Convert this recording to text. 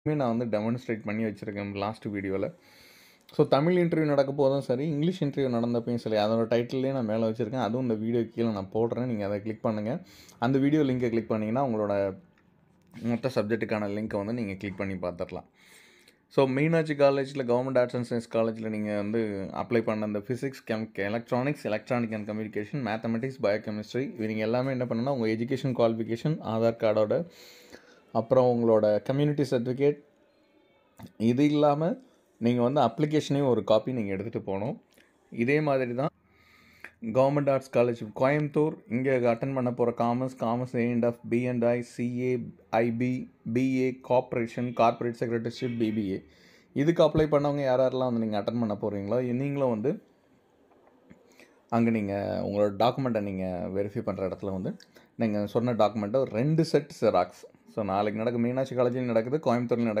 நான் வந்து டெமான்ஸ்ட்ரேட் பண்ணி வச்சுருக்கேன் லாஸ்ட் வீடியோவில் ஸோ தமிழ் இன்டர்வியூ நடக்க போதும் சரி இங்கிலீஷ் இன்டர்வியூ நடந்தப்பையும் சரி அதோட டைட்டிலே நான் மேலே வச்சுருக்கேன் அதுவும் இந்த வீடியோ கீழே நான் போடுறேன் நீங்கள் அதை கிளிக் பண்ணுங்கள் அந்த வீடியோ லிங்கை கிளிக் பண்ணிங்கன்னா உங்களோட மொத்த சப்ஜெக்ட்டுக்கான லிங்க்கை வந்து நீங்கள் கிளிக் பண்ணி பார்த்துடலாம் ஸோ மீனாட்சி காலேஜில் கவர்மெண்ட் ஆர்ட்ஸ் அண்ட் சயின்ஸ் காலேஜில் நீங்கள் வந்து அப்ளை பண்ண அந்த physics chem electronics electronic and communication mathematics biochemistry நீங்கள் எல்லாமே என்ன பண்ணணும்னா உங்கள் எஜுகேஷன் குவாலிஃபிகேஷன் ஆதார் கார்டோட அப்புறம் உங்களோட கம்யூனிட்டி சர்டிஃபிகேட் இது இல்லாமல் நீங்கள் வந்து அப்ளிகேஷனையும் ஒரு காப்பி நீங்கள் எடுத்துகிட்டு போகணும் இதே மாதிரி தான் கவர்மெண்ட் ஆர்ட்ஸ் காலேஜ் கோயம்புத்தூர் இங்கே அட்டன் பண்ண போகிற commerce commerce A and F B and I CA IB BA corporation corporate secretaryship BBA இதுக்கு அப்ளை பண்ணவங்க யார் யாரெல்லாம் வந்து நீங்கள் அட்டன் பண்ண போகிறீங்களோ நீங்களும் வந்து அங்கே நீங்கள் உங்களோட டாக்குமெண்ட்டை நீங்கள் வெரிஃபை பண்ணுற இடத்துல வந்து நீங்கள் சொன்ன டாக்குமெண்ட்டை ரெண்டு செட் ஜெராக்ஸ் ஸோ நாளைக்கு நடக்க மீனாட்சி காலேஜில் நடக்குது கோயம்புத்தூர்லையும் நடக்குது